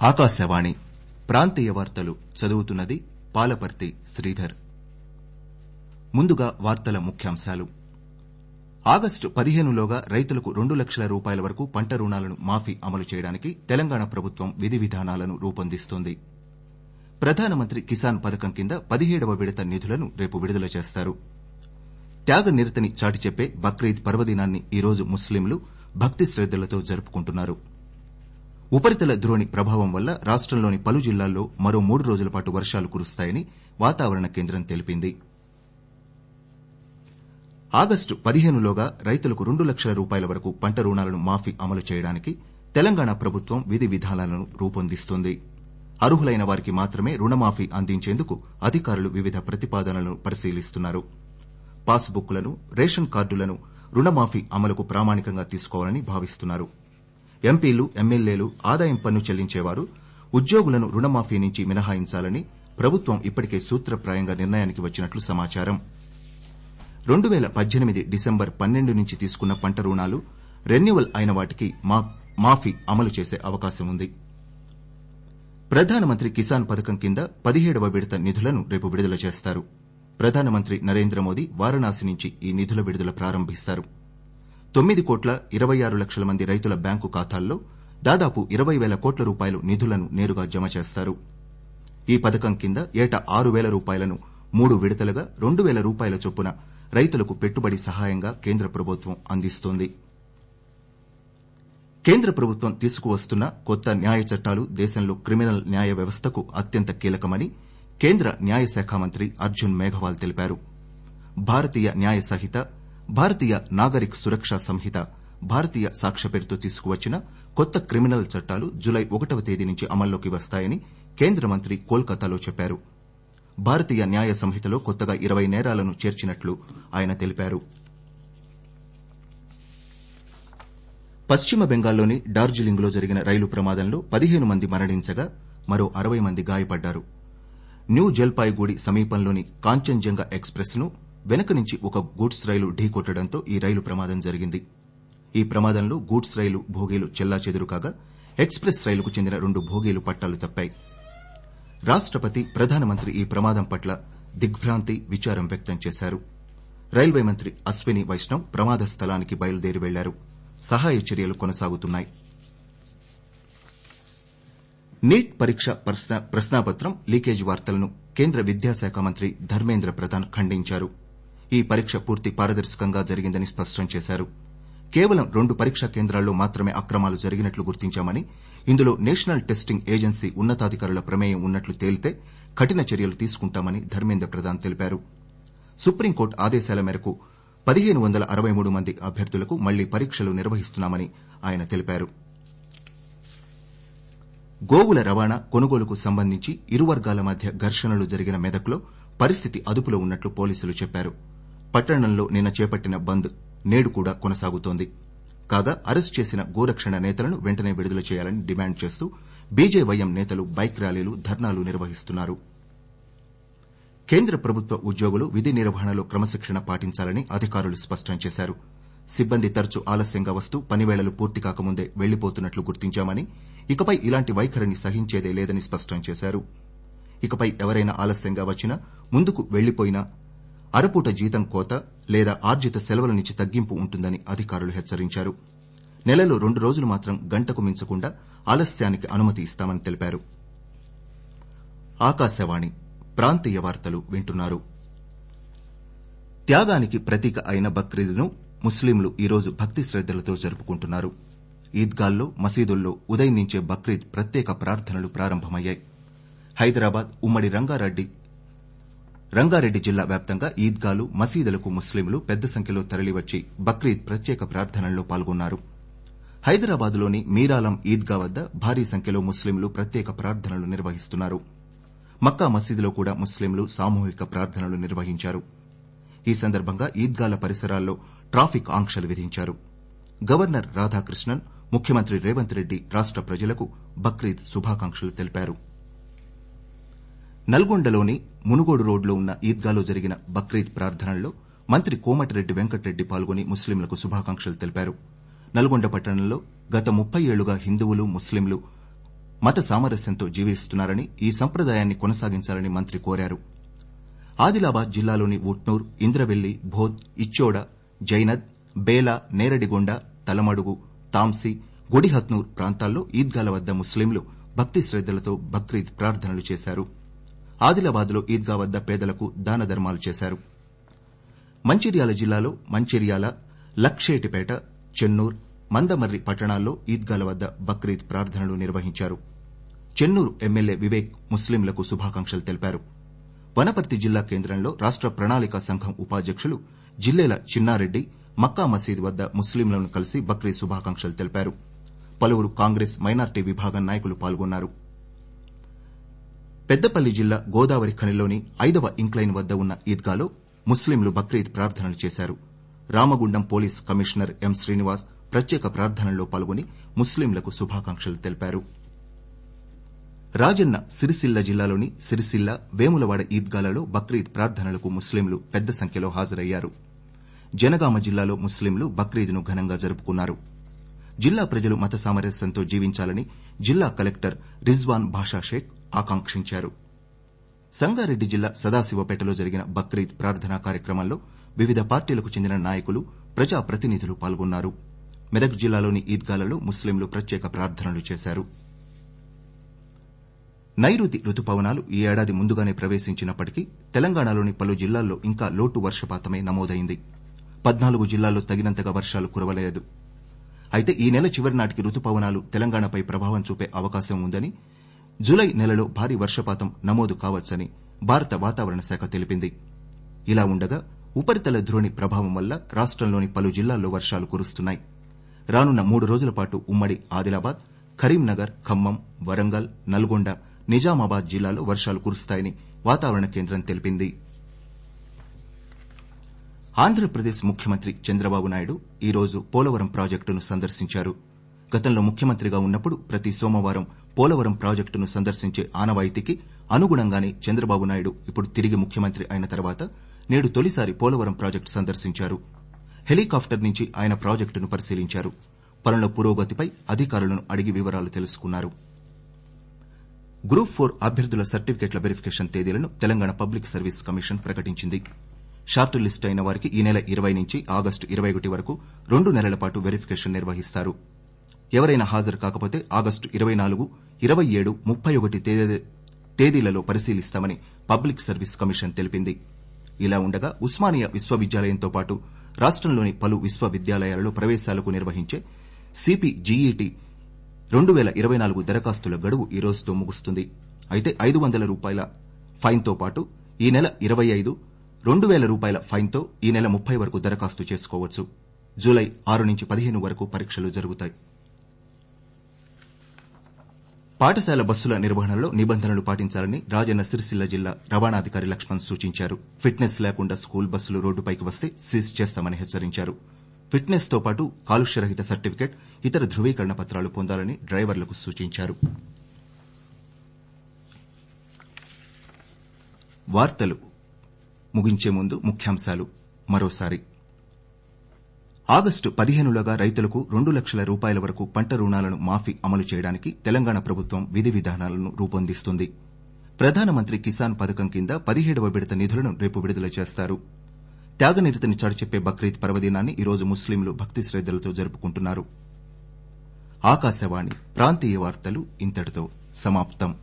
ఆకాశవాణి ప్రాంతీయ వార్తలు చదువుతున్నది పాలపర్తి శ్రీధర్ ముందుగా వార్తల ముఖ్యాంశాలు ఆగస్టు పదిహేనులోగా రైతులకు రెండు లక్షల రూపాయల వరకు పంట రుణాలను మాఫీ అమలు చేయడానికి తెలంగాణ ప్రభుత్వం విధి విధానాలను రూపొందిస్తోంది ప్రధానమంత్రి కిసాన్ పథకం కింద పదిహేడవ విడత నిధులను రేపు విడుదల చేస్తారు త్యాగనిరతిని చాటి చెప్పే బక్రీద్ పర్వదినాన్ని ఈరోజు ముస్లింలు భక్తి శ్రద్దలతో జరుపుకుంటున్నారు ఉపరితల ద్రోణి ప్రభావం వల్ల రాష్టంలోని పలు జిల్లాల్లో మరో మూడు రోజుల పాటు వర్షాలు కురుస్తాయని వాతావరణ కేంద్రం తెలిపింది ఆగస్టు పదిహేనులోగా రైతులకు రెండు లక్షల రూపాయల వరకు పంట రుణాలను మాఫీ అమలు చేయడానికి తెలంగాణ ప్రభుత్వం విధి విధానాలను రూపొందిస్తోంది అర్హులైన వారికి మాత్రమే రుణమాఫీ అందించేందుకు అధికారులు వివిధ ప్రతిపాదనలను పరిశీలిస్తున్నారు పాస్ బుక్ లను రేషన్ కార్డులను రుణమాఫీ అమలుకు ప్రామాణికంగా తీసుకోవాలని భావిస్తున్నారు ఎంపీలు ఎమ్మెల్యేలు ఆదాయం పన్ను చెల్లించేవారు ఉద్యోగులను రుణమాఫీ నుంచి మినహాయించాలని ప్రభుత్వం ఇప్పటికే సూత్రప్రాయంగా నిర్ణయానికి వచ్చినట్లు సమాచారం రెండు పేల పద్దెనిమిది డిసెంబర్ పన్నెండు నుంచి తీసుకున్న పంట రుణాలు రెన్యువల్ అయిన వాటికి మాఫీ అమలు చేసే అవకాశం ఉంది ప్రధానమంత్రి కిసాన్ పథకం కింద పదిహేడవ విడత నిధులను రేపు విడుదల చేస్తారు ప్రధానమంత్రి నరేంద్ర మోదీ వారణాసి నుంచి ఈ నిధుల విడుదల ప్రారంభిస్తారు తొమ్మిది కోట్ల ఇరవై ఆరు లక్షల మంది రైతుల బ్యాంకు ఖాతాల్లో దాదాపు ఇరవై పేల కోట్ల రూపాయలు నిధులను నేరుగా జమ చేస్తారు ఈ పథకం కింద ఏటా ఆరు పేల రూపాయలను మూడు విడతలుగా రెండు పేల రూపాయల చొప్పున రైతులకు పెట్టుబడి సహాయంగా కేంద్ర ప్రభుత్వం అందిస్తోంది కేంద్ర ప్రభుత్వం తీసుకువస్తున్న కొత్త న్యాయ చట్టాలు దేశంలో క్రిమినల్ న్యాయ వ్యవస్థకు అత్యంత కీలకమని కేంద్ర న్యాయశాఖ మంత్రి అర్జున్ మేఘవాల్ తెలిపారు భారతీయ న్యాయ సంహిత భారతీయ నాగరిక్ సురక్షా సంహిత భారతీయ సాక్ష్య పేరుతో తీసుకువచ్చిన కొత్త క్రిమినల్ చట్టాలు జులై ఒకటవ తేదీ నుంచి అమల్లోకి వస్తాయని కేంద్ర మంత్రి కోల్కతాలో చెప్పారు భారతీయ న్యాయ సంహితలో కొత్తగా ఇరవై నేరాలను చేర్చినట్లు ఆయన తెలిపారు పశ్చిమ బెంగాల్లోని డార్జిలింగ్లో జరిగిన రైలు ప్రమాదంలో పదిహేను మంది మరణించగా మరో అరవై మంది గాయపడ్డారు న్యూ జల్పాయిగూడి సమీపంలోని కాంచన్జంగా ఎక్స్ప్రెస్ ను వెనుక నుంచి ఒక గూడ్స్ రైలు ఢీకొట్టడంతో ఈ రైలు ప్రమాదం జరిగింది ఈ ప్రమాదంలో గూడ్స్ రైలు భోగీలు చెల్లాచెదురు కాగా ఎక్స్ప్రెస్ రైలుకు చెందిన రెండు భోగీలు పట్టాలు తప్పాయి రాష్టపతి ప్రధానమంత్రి ఈ ప్రమాదం పట్ల దిగ్భ్రాంతి విచారం వ్యక్తం చేశారు రైల్వే మంత్రి అశ్విని వైష్ణవ్ ప్రమాద స్థలానికి బయలుదేరి వెళ్లారు సహాయ చర్యలు కొనసాగుతున్నాయి నీట్ పరీక్ష ప్రశ్నాపత్రం లీకేజ్ వార్తలను కేంద్ర విద్యాశాఖ మంత్రి ధర్మేంద్ర ప్రధాన్ ఖండించారు ఈ పరీక్ష పూర్తి పారదర్శకంగా జరిగిందని స్పష్టం చేశారు కేవలం రెండు పరీక్షా కేంద్రాల్లో మాత్రమే అక్రమాలు జరిగినట్లు గుర్తించామని ఇందులో నేషనల్ టెస్టింగ్ ఏజెన్సీ ఉన్నతాధికారుల ప్రమేయం ఉన్నట్లు తేలితే కఠిన చర్యలు తీసుకుంటామని ధర్మేంద్ర ప్రధాన్ తెలిపారు సుప్రీంకోర్టు ఆదేశాల మేరకు పదిహేను వందల అరవై మూడు మంది అభ్యర్థులకు మళ్లీ పరీక్షలు నిర్వహిస్తున్నామని ఆయన తెలిపారు గోవుల రవాణా కొనుగోలుకు సంబంధించి ఇరు వర్గాల మధ్య ఘర్షణలు జరిగిన మెదక్లో పరిస్థితి అదుపులో ఉన్నట్లు పోలీసులు చెప్పారు పట్టణంలో నిన్న చేపట్టిన బంద్ నేడు కూడా కొనసాగుతోంది కాగా అరెస్టు చేసిన గోరక్షణ నేతలను వెంటనే విడుదల చేయాలని డిమాండ్ చేస్తూ బీజేవైఎం నేతలు బైక్ ర్యాలీలు ధర్నాలు నిర్వహిస్తున్నారు కేంద్ర ప్రభుత్వ ఉద్యోగులు విధి నిర్వహణలో క్రమశిక్షణ పాటించాలని అధికారులు స్పష్టం చేశారు సిబ్బంది తరచూ ఆలస్యంగా వస్తూ పనివేళలు పూర్తి కాకముందే వెళ్లిపోతున్నట్లు గుర్తించామని ఇకపై ఇలాంటి వైఖరిని సహించేదే లేదని స్పష్టం చేశారు ఇకపై ఎవరైనా ఆలస్యంగా వచ్చినా ముందుకు వెళ్లిపోయినా అరపూట జీతం కోత లేదా ఆర్జిత సెలవుల నుంచి తగ్గింపు ఉంటుందని అధికారులు హెచ్చరించారు నెలలో రెండు రోజులు మాత్రం గంటకు మించకుండా ఆలస్యానికి అనుమతి ఇస్తామని తెలిపారు ఆకాశవాణి ప్రాంతీయ వార్తలు వింటున్నారు త్యాగానికి ప్రతీక అయిన బక్రీద్ను ముస్లింలు ఈరోజు భక్తి శ్రద్దలతో జరుపుకుంటున్నారు ఈద్గాల్లో మసీదుల్లో ఉదయం నుంచే బక్రీద్ ప్రత్యేక ప్రార్థనలు ప్రారంభమయ్యాయి హైదరాబాద్ ఉమ్మడి రంగారెడ్డి రంగారెడ్డి జిల్లా వ్యాప్తంగా ఈద్గాలు మసీదులకు ముస్లింలు పెద్ద సంఖ్యలో తరలివచ్చి బక్రీద్ ప్రత్యేక ప్రార్థనల్లో పాల్గొన్నారు హైదరాబాద్లోని మీరాలం ఈద్గా వద్ద భారీ సంఖ్యలో ముస్లింలు ప్రత్యేక ప్రార్థనలు నిర్వహిస్తున్నారు మక్కా మసీదులో కూడా ముస్లింలు సామూహిక ప్రార్థనలు నిర్వహించారు ఈ సందర్భంగా ఈద్గాల పరిసరాల్లో ట్రాఫిక్ ఆంక్షలు విధించారు గవర్నర్ రాధాకృష్ణన్ ముఖ్యమంత్రి రేవంత్ రెడ్డి రాష్ట ప్రజలకు బక్రీద్ శుభాకాంక్షలు తెలిపారు నల్గొండలోని మునుగోడు రోడ్లో ఉన్న ఈద్గాలో జరిగిన బక్రీద్ ప్రార్థనల్లో మంత్రి కోమటిరెడ్డి వెంకటరెడ్డి పాల్గొని ముస్లింలకు శుభాకాంక్షలు తెలిపారు నల్గొండ పట్టణంలో గత ముప్పై ఏళ్లుగా హిందువులు ముస్లింలు మత సామరస్యంతో జీవిస్తున్నారని ఈ సంప్రదాయాన్ని కొనసాగించాలని మంత్రి కోరారు ఆదిలాబాద్ జిల్లాలోని ఉట్నూర్ ఇంద్రవెల్లి భోద్ ఇచ్చోడ జైనద్ బేలా నేరడిగొండ తలమడుగు తాంసి గొడిహత్నూర్ ప్రాంతాల్లో ఈద్గాల వద్ద ముస్లింలు భక్తి శ్రద్దలతో బక్రీద్ ప్రార్థనలు చేశారు ఆదిలాబాద్లో ఈద్గా వద్ద పేదలకు దాన ధర్మాలు చేశారు మంచిర్యాల జిల్లాలో మంచిర్యాల లక్షేటిపేట చెన్నూర్ మందమర్రి పట్టణాల్లో ఈద్గాల వద్ద బక్రీద్ ప్రార్థనలు నిర్వహించారు చెన్నూరు ఎమ్మెల్యే వివేక్ ముస్లింలకు శుభాకాంక్షలు తెలిపారు వనపర్తి జిల్లా కేంద్రంలో రాష్ట ప్రణాళికా సంఘం ఉపాధ్యకులు జిల్లెల చిన్నారెడ్డి మక్కా మసీద్ వద్ద ముస్లింలను కలిసి బక్రీద్ శుభాకాంక్షలు తెలిపారు పలువురు కాంగ్రెస్ మైనార్టీ విభాగం నాయకులు పాల్గొన్నారు పెద్దపల్లి జిల్లా గోదావరి ఖనిలోని ఐదవ ఇంక్లైన్ వద్ద ఉన్న ఈద్గాలో ముస్లింలు బక్రీద్ ప్రార్థనలు చేశారు Ramagundam police commissioner M Srinivas ప్రత్యేక ప్రార్థనల్లో పాల్గొని ముస్లింలకు శుభాకాంక్షలు తెలిపారు రాజన్న సిరిసిల్ల జిల్లాలోని సిరిసిల్ల వేములవాడ ఈద్గాలలో బక్రీద్ ప్రార్థనలకు ముస్లింలు పెద్ద సంఖ్యలో హాజరయ్యారు జనగామ జిల్లాలో ముస్లింలు బక్రీద్ను ఘనంగా జరుపుకున్నారు జిల్లా ప్రజలు మత సామరస్యంతో జీవించాలని జిల్లా కలెక్టర్ రిజ్వాన్ భాషా షేక్ ఆకాంక్షించారు సంగారెడ్డి జిల్లా సదాశివపేటలో జరిగిన బక్రీద్ ప్రార్థనా కార్యక్రమంలో వివిధ పార్టీలకు చెందిన నాయకులు ప్రజాప్రతినిధులు పాల్గొన్నారు మెదక్ జిల్లాలోని ఈద్గాలలో ముస్లింలు ప్రత్యేక ప్రార్థనలు చేశారు నైరుతి రుతుపవనాలు ఈ ఏడాది ముందుగానే ప్రవేశించినప్పటికీ తెలంగాణలోని పలు జిల్లాల్లో ఇంకా లోటు వర్షపాతమే నమోదైంది పద్నాలుగు జిల్లాల్లో తగినంతగా వర్షాలు కురవలేదు అయితే ఈ నెల చివరి నాటికి రుతుపవనాలు తెలంగాణపై ప్రభావం చూపే అవకాశం ఉందని జులై నెలలో భారీ వర్షపాతం నమోదు కావచ్చని భారత వాతావరణ శాఖ తెలిపింది ఇలా ఉండగా ఉపరితల ద్రోణి ప్రభావం వల్ల రాష్టంలోని పలు జిల్లాల్లో వర్షాలు కురుస్తున్నాయి రానున్న మూడు రోజుల పాటు ఉమ్మడి ఆదిలాబాద్ కరీంనగర్ ఖమ్మం వరంగల్ నల్గొండ నిజామాబాద్ జిల్లాలో వర్షాలు కురుస్తాయని వాతావరణ కేంద్రం తెలిపింది ఆంధ్రప్రదేశ్ ముఖ్యమంత్రి చంద్రబాబు నాయుడు ఈ రోజు పోలవరం ప్రాజెక్టును సందర్శించారు గతంలో ముఖ్యమంత్రిగా ఉన్నప్పుడు ప్రతి సోమవారం పోలవరం ప్రాజెక్టును సందర్శించే ఆనవాయితీకి అనుగుణంగానే చంద్రబాబు నాయుడు ఇప్పుడు తిరిగి ముఖ్యమంత్రి అయిన తర్వాత నేడు తొలిసారి పోలవరం ప్రాజెక్టు సందర్శించారు హెలికాప్టర్ నుంచి ఆయన ప్రాజెక్టును పరిశీలించారు పనుల పురోగతిపై అధికారులను అడిగి వివరాలు తెలుసుకున్నారు గ్రూప్ ఫోర్ అభ్యర్థుల సర్టిఫికెట్ల వెరిఫికేషన్ తేదీలను తెలంగాణ పబ్లిక్ సర్వీస్ కమిషన్ ప్రకటించింది షార్ట్ లిస్ట్ అయిన వారికి ఈ నెల ఇరవై నుంచి ఆగస్టు ఇరవై ఒకటి వరకు రెండు నెలల పాటు వెరిఫికేషన్ నిర్వహిస్తారు ఎవరైనా హాజరు కాకపోతే ఆగస్టు ఇరవై నాలుగు ఇరవై ఏడు ముప్పై ఒకటి తేదీలలో పరిశీలిస్తామని పబ్లిక్ సర్వీస్ కమిషన్ తెలిపింది ఇలా ఉండగా ఉస్మానియా విశ్వవిద్యాలయంతో పాటు రాష్టంలోని పలు విశ్వవిద్యాలయాలలో ప్రవేశాలకు నిర్వహించే సిపిజిఈటి రెండు పేల ఇరవై నాలుగు దరఖాస్తుల గడువు ఈ రోజుతో ముగుస్తుంది అయితే ఐదు వందల రూపాయల ఫైన్తో పాటు ఈ నెల ఇరవై ఐదు రెండు పేల రూపాయల ఫైన్తో ఈ నెల ముప్పై వరకు దరఖాస్తు చేసుకోవచ్చు జులై ఆరు నుంచి పదిహేను వరకు పరీక్షలు జరుగుతాయి పాఠశాల బస్సుల నిర్వహణలో నిబంధనలు పాటించాలని రాజన్న సిరిసిల్ల జిల్లా రవాణాధికారి లక్ష్మణ్ సూచించారు ఫిట్నెస్ లేకుండా స్కూల్ బస్సులు రోడ్డుపైకి వస్తే సీజ్ చేస్తామని హెచ్చరించారు ఫిట్నెస్ తో పాటు కాలుష్యరహిత సర్టిఫికెట్ ఇతర ధృవీకరణ పత్రాలు పొందాలని డ్రైవర్లకు సూచించారు వార్తలు ముగించే ముందు ముఖ్యాంశాలు మరోసారి ఆగస్టు పదిహేనులోగా రైతులకు రెండు లక్షల రూపాయల వరకు పంట రుణాలను మాఫీ అమలు చేయడానికి తెలంగాణ ప్రభుత్వం విధి విధానాలను రూపొందిస్తుంది ప్రధానమంత్రి కిసాన్ పథకం కింద పదిహేడవ విడత నిధులను రేపు విడుదల చేస్తారు త్యాగనిరతిని చాటిచెప్పే బక్రీద్ పర్వదినాన్ని ఈరోజు ముస్లింలు భక్తి శ్రద్దలతో జరుపుకుంటున్నారు ఆకాశవాణి ప్రాంతీయ వార్తలు ఇంతటితో సమాప్తం